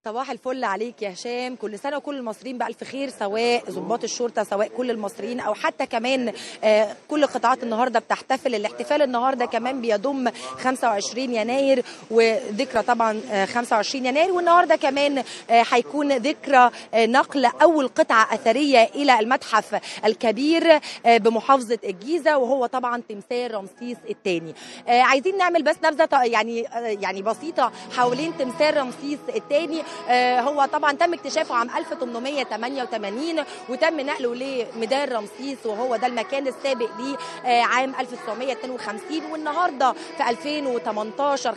صباح الفل عليك يا هشام كل سنه وكل المصريين بالف خير سواء ضباط الشرطه سواء كل المصريين او حتى كمان آه، كل قطاعات النهارده بتحتفل الاحتفال النهارده كمان بيضم 25 يناير وذكرى طبعا آه، 25 يناير والنهارده كمان آه، هيكون ذكرى آه، نقل اول قطعه اثريه الى المتحف الكبير آه، بمحافظه الجيزه وهو طبعا تمثال رمسيس الثاني عايزين نعمل بس نبذه ط- يعني آه، يعني بسيطه حوالين تمثال رمسيس الثاني هو طبعا تم اكتشافه عام 1888 وتم نقله لميدان رمسيس وهو ده المكان السابق ليه آه، عام 1952 والنهارده في 2018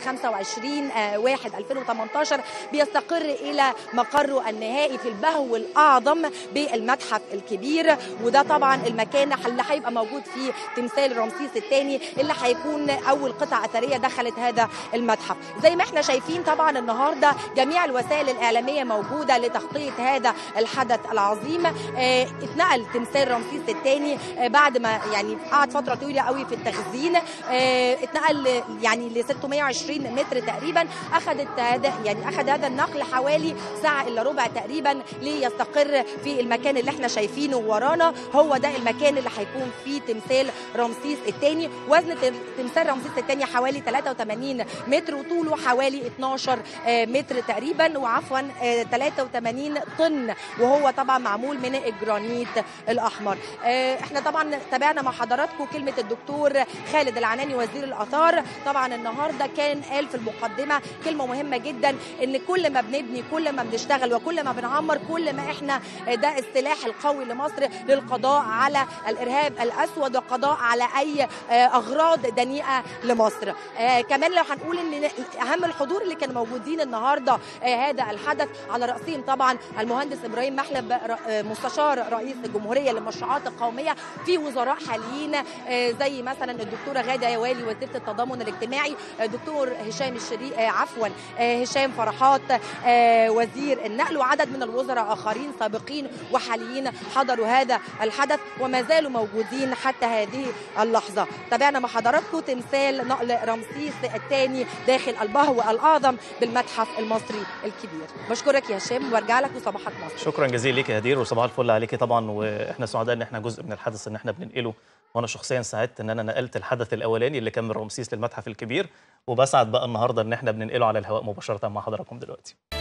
25 آه، 1 2018 بيستقر الى مقره النهائي في البهو الاعظم بالمتحف الكبير وده طبعا المكان اللي هيبقى موجود فيه تمثال رمسيس الثاني اللي هيكون اول قطعه اثريه دخلت هذا المتحف زي ما احنا شايفين طبعا النهارده جميع الوسائل الاعلاميه موجوده لتغطيه هذا الحدث العظيم آه، اتنقل تمثال رمسيس الثاني آه، بعد ما يعني قعد فتره طويله قوي في التخزين آه، اتنقل ل- يعني ل 620 متر تقريبا اخذت هذا يعني اخذ هذا النقل حوالي ساعه الا ربع تقريبا ليستقر في المكان اللي احنا شايفينه ورانا هو ده المكان اللي هيكون فيه تمثال رمسيس الثاني وزن تم- تمثال رمسيس الثاني حوالي 83 متر وطوله حوالي 12 آه، متر تقريبا وعفوا آه، 83 طن وهو طبعا معمول من الجرانيت الاحمر آه، احنا طبعا تابعنا مع حضراتكم كلمه الدكتور خالد العناني وزير الاثار طبعا النهارده كان قال في المقدمه كلمه مهمه جدا ان كل ما بنبني كل ما بنشتغل وكل ما بنعمر كل ما احنا آه، ده السلاح القوي لمصر للقضاء على الارهاب الاسود والقضاء على اي آه، اغراض دنيئه لمصر آه، كمان لو هنقول ان اهم الحضور اللي كانوا موجودين النهارده آه، هذا الحدث على راسهم طبعا المهندس ابراهيم محلب ر- آه، مستشار رئيس الجمهوريه للمشروعات القوميه في وزراء حاليين آه، زي مثلا الدكتوره غاده يوالي وزيره التضامن الاجتماعي آه، دكتور هشام الشري آه، عفوا آه، هشام فرحات آه، وزير النقل وعدد من الوزراء اخرين سابقين وحاليين حضروا هذا الحدث وما زالوا موجودين حتى هذه اللحظه تابعنا مع حضراتكم تمثال نقل رمسيس الثاني داخل البهو الاعظم بالمتحف المصري الكبير بشكرك يا هشام وارجع لك وصباحك مصر شكرا جزيلا ليك يا هدير وصباح الفل عليكي طبعا واحنا سعداء ان احنا جزء من الحدث ان احنا بننقله وانا شخصيا سعدت ان انا نقلت الحدث الاولاني اللي كان من رمسيس للمتحف الكبير وبسعد بقى النهارده ان احنا بننقله على الهواء مباشره مع حضراتكم دلوقتي